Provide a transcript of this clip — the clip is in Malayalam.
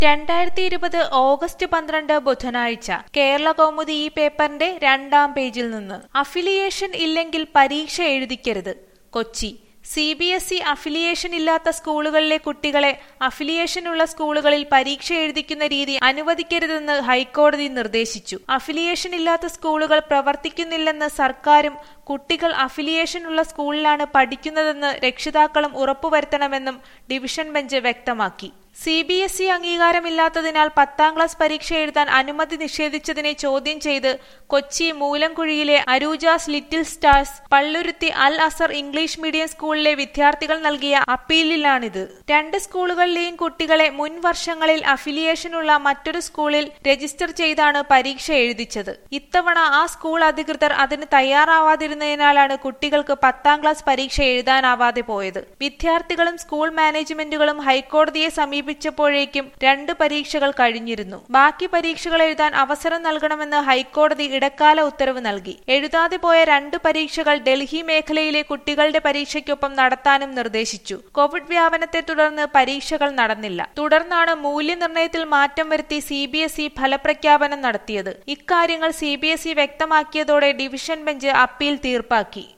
രണ്ടായിരത്തി ഇരുപത് ഓഗസ്റ്റ് പന്ത്രണ്ട് ബുധനാഴ്ച കേരള കൗമുദി ഈ പേപ്പറിന്റെ രണ്ടാം പേജിൽ നിന്ന് അഫിലിയേഷൻ ഇല്ലെങ്കിൽ പരീക്ഷ എഴുതിക്കരുത് Kochi C B S E affiliation ഇല്ലാത്ത സ്കൂളുകളിലെ കുട്ടികളെ അഫിലിയേഷനുള്ള സ്കൂളുകളിൽ പരീക്ഷ എഴുതിക്കുന്ന രീതി അനുവദിക്കരുതെന്ന് ഹൈക്കോടതി നിർദ്ദേശിച്ചു അഫിലിയേഷൻ ഇല്ലാത്ത സ്കൂളുകൾ പ്രവർത്തിക്കുന്നില്ലെന്ന് സർക്കാരും കുട്ടികൾ അഫിലിയേഷനുള്ള സ്കൂളിലാണ് പഠിക്കുന്നതെന്ന് രക്ഷിതാക്കളും ഉറപ്പുവരുത്തണമെന്നും ഡിവിഷൻ ബെഞ്ച് വ്യക്തമാക്കി സി ബി എസ് ഇ അംഗീകാരമില്ലാത്തതിനാൽ പത്താം ക്ലാസ് പരീക്ഷ എഴുതാൻ അനുമതി നിഷേധിച്ചതിനെ ചോദ്യം ചെയ്ത് കൊച്ചി മൂലംകുഴിയിലെ Aroojas little stars Palluruthy Al Azhar English medium സ്കൂളിലെ വിദ്യാർത്ഥികൾ നൽകിയ അപ്പീലിലാണിത് രണ്ട് സ്കൂളുകളിലെയും കുട്ടികളെ മുൻ വർഷങ്ങളിൽ അഫിലിയേഷനുള്ള മറ്റൊരു സ്കൂളിൽ രജിസ്റ്റർ ചെയ്താണ് പരീക്ഷ എഴുതിച്ചത് ഇത്തവണ ആ സ്കൂൾ അധികൃതർ അതിന് തയ്യാറാവാതിരുന്നതിനാലാണ് കുട്ടികൾക്ക് പത്താം ക്ലാസ് പരീക്ഷ എഴുതാനാവാതെ പോയത് വിദ്യാർത്ഥികളും സ്കൂൾ മാനേജ്മെന്റുകളും ഹൈക്കോടതിയെ സമീപിച്ചപ്പോഴേക്കും രണ്ട് പരീക്ഷകൾ കഴിഞ്ഞിരുന്നു ബാക്കി പരീക്ഷകൾ എഴുതാൻ അവസരം നൽകണമെന്ന് ഹൈക്കോടതി ഇടക്കാല ഉത്തരവ് നൽകി എഴുതാതെ പോയ രണ്ട് പരീക്ഷകൾ ഡൽഹി മേഖലയിലെ കുട്ടികളുടെ പരീക്ഷയ്ക്കൊപ്പം നടത്താനും നിർദ്ദേശിച്ചു കോവിഡ് വ്യാപനത്തെ തുടർന്ന് പരീക്ഷകൾ നടന്നില്ല തുടർന്നാണ് മൂല്യനിർണ്ണയത്തിൽ മാറ്റം വരുത്തി സി ബി എസ് ഇ ഫലപ്രഖ്യാപനം നടത്തിയത് ഇക്കാര്യങ്ങൾ സി ബി എസ് ഇ വ്യക്തമാക്കിയതോടെ ഡിവിഷൻ ബെഞ്ച് അപ്പീൽ തീർപ്പാക്കി